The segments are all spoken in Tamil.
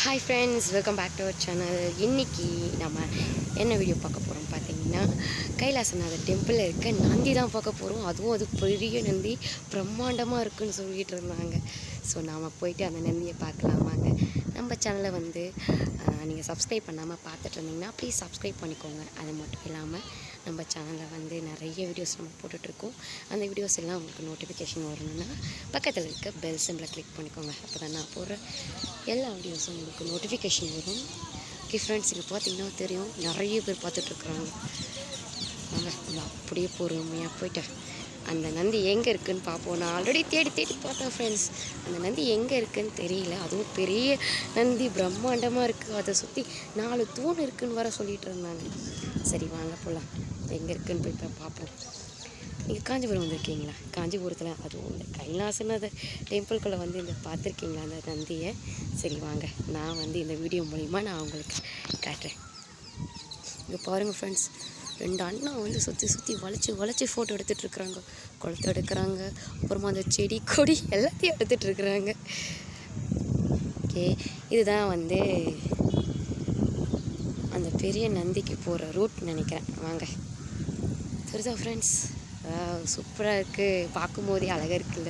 hi friends welcome back to our channel இன்னைக்கு நம்ம என்ன வீடியோ பார்க்க போகிறோம் பார்த்தீங்கன்னா கைலாசநாதர் டெம்பிளில் இருக்க நந்தி தான் பார்க்க போகிறோம் அதுவும் அது பெரிய நந்தி பிரம்மாண்டமாக இருக்குன்னு சொல்லிட்டு இருந்தாங்க ஸோ நாம் போயிட்டு அந்த நந்தியை பார்க்கலாம் வாங்க நம்ம சேனலை வந்து நீங்கள் சப்ஸ்கிரைப் பண்ணாமல் பார்த்துட்டு இருந்தீங்கன்னா ப்ளீஸ் சப்ஸ்கிரைப் பண்ணிக்கோங்க அது மட்டும் இல்லாமல் நம்ம சேனலில் வந்து நிறைய வீடியோஸ் நம்ம போட்டுட்ருக்கோம் அந்த வீடியோஸ் எல்லாம் உங்களுக்கு நோட்டிஃபிகேஷன் வரணும்னா பக்கத்தில் இருக்க பெல் சிம்பிளை கிளிக் பண்ணிக்கோங்க அப்போ தான் நான் போடுற எல்லா வீடியோஸும் உங்களுக்கு நோட்டிஃபிகேஷன் வரும் ஓகே ஃப்ரெண்ட்ஸ் இங்கே பார்த்தீங்கன்னா தெரியும் நிறைய பேர் பார்த்துட்ருக்குறாங்க வாங்க நம்ம அப்படியே பொறுமையாக போயிட்டு அந்த நந்தி எங்கே இருக்குன்னு பார்ப்போம் நான் ஆல்ரெடி தேடி தேடி பார்த்தேன் ஃப்ரெண்ட்ஸ் அந்த நந்தி எங்கே இருக்குன்னு தெரியல அதுவும் பெரிய நந்தி பிரம்மாண்டமாக இருக்குது அதை சுற்றி நாலு தூண் இருக்குன்னு வர சொல்லிட்டு இருந்தாங்க சரி வாங்க போகலாம் எங்கே இருக்குன்னு போய் பா- பார்ப்போம் நீங்கள் காஞ்சிபுரம் வந்திருக்கீங்களா காஞ்சிபுரத்தில் அதுவும் இந்த கைலாசநாதர் டெம்பிள்குள்ளே வந்து இந்த பார்த்துருக்கீங்களா அந்த நந்தியை சரி வாங்க நான் வந்து இந்த வீடியோ மூலிமா நான் உங்களுக்கு காட்டுறேன் இங்கே பாருங்கள் ஃப்ரெண்ட்ஸ் ரெண்டு அண்ணா வந்து சுற்றி சுற்றி வளைச்சி வளைச்சி ஃபோட்டோ எடுத்துகிட்டு இருக்கிறாங்க குளத்தை எடுக்கிறாங்க அப்புறமா அந்த செடி கொடி எல்லாத்தையும் எடுத்துகிட்டு இருக்கிறாங்க ஓகே இதுதான் வந்து அந்த பெரிய நந்திக்கு போகிற ரூட் நினைக்கிறேன் வாங்க தெரியுதா ஃப்ரெண்ட்ஸ் சூப்பராக இருக்குது பார்க்கும்போதே அழகாக இருக்குல்ல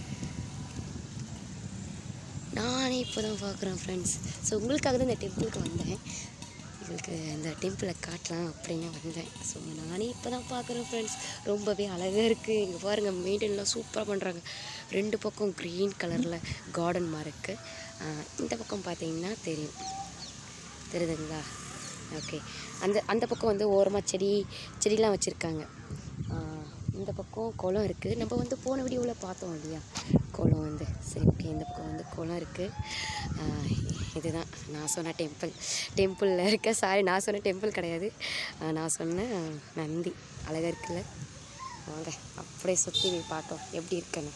நானே இப்போ தான் பார்க்குறேன் ஃப்ரெண்ட்ஸ் ஸோ உங்களுக்காக தான் இந்த டெம்பிளுக்கு வந்தேன் உங்களுக்கு இந்த டெம்பிளை காட்டலாம் அப்படின்னு வந்தேன் ஸோ நானே இப்போ தான் பார்க்குறேன் ஃப்ரெண்ட்ஸ் ரொம்பவே அழகாக இருக்குது இங்கே பாருங்கள் மெயின்டைன்லாம் சூப்பராக பண்ணுறாங்க ரெண்டு பக்கம் க்ரீன் கலரில் கார்டன் மாதிரி இருக்குது இந்த பக்கம் பார்த்தீங்கன்னா தெரியும் தெரியுதுங்களா ஓகே அந்த அந்த பக்கம் வந்து ஓரமாக செடி செடிலாம் வச்சுருக்காங்க இந்த பக்கம் குளம் இருக்குது நம்ம வந்து போன வீடியோவில் பார்த்தோம் இல்லையா குளம் வந்து சரி ஓகே இந்த பக்கம் வந்து குளம் இருக்குது இதுதான் நான் சொன்ன டெம்பிள் டெம்பிளில் இருக்க சாரி நான் சொன்ன டெம்பிள் கிடையாது ஆஹ் நான் சொன்ன நந்தி அழகாக இருக்குல்ல வாங்க அப்படியே சுற்றி போய் பார்த்தோம் எப்படி இருக்குன்னு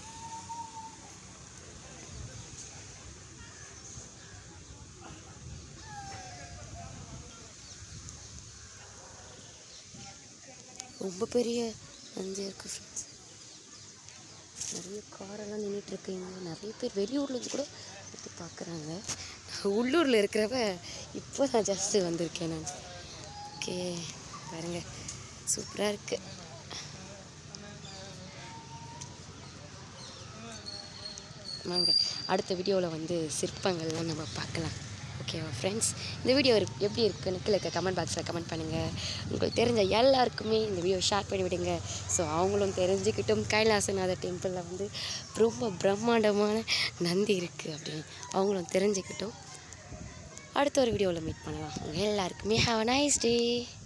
ரொம்ப பெரிய நந்தி இருக்குது ஃப்ரெண்ட்ஸ் நிறைய காரெல்லாம் நின்றுட்டுருக்குங்க நிறைய பேர் வெளியூர்லேருந்து கூட வந்து பார்க்குறாங்க உள்ளூரில் இருக்கிறவ இப்போ தான் ஜஸ்ட்டு வந்திருக்கேன் நான் ஓகே பாருங்க சூப்பராக இருக்குது வாங்க அடுத்த வீடியோவில் வந்து சிற்பங்கள்லாம் நம்ம பார்க்கலாம் ஓகேவா ஃப்ரெண்ட்ஸ் இந்த வீடியோ இருக்கு- எப்படி இருக்குன்னு கீழே இருக்க கமெண்ட் பாக்ஸில் கமெண்ட் பண்ணுங்கள் உங்களுக்கு தெரிஞ்ச எல்லாருக்குமே இந்த வீடியோ ஷேர் பண்ணி விடுங்க ஸோ அவங்களும் தெரிஞ்சுக்கிட்டும் கைலாசநாதர் டெம்பிளில் வந்து ரொம்ப பிரம்மாண்டமான நந்தி இருக்குது அப்படின்னு அவங்களும் தெரிஞ்சுக்கிட்டும் அடுத்த ஒரு வீடியோவில் மீட் பண்ணலாம் உங்கள் எல்லாருக்குமே ஹாவ் அ நைஸ் டே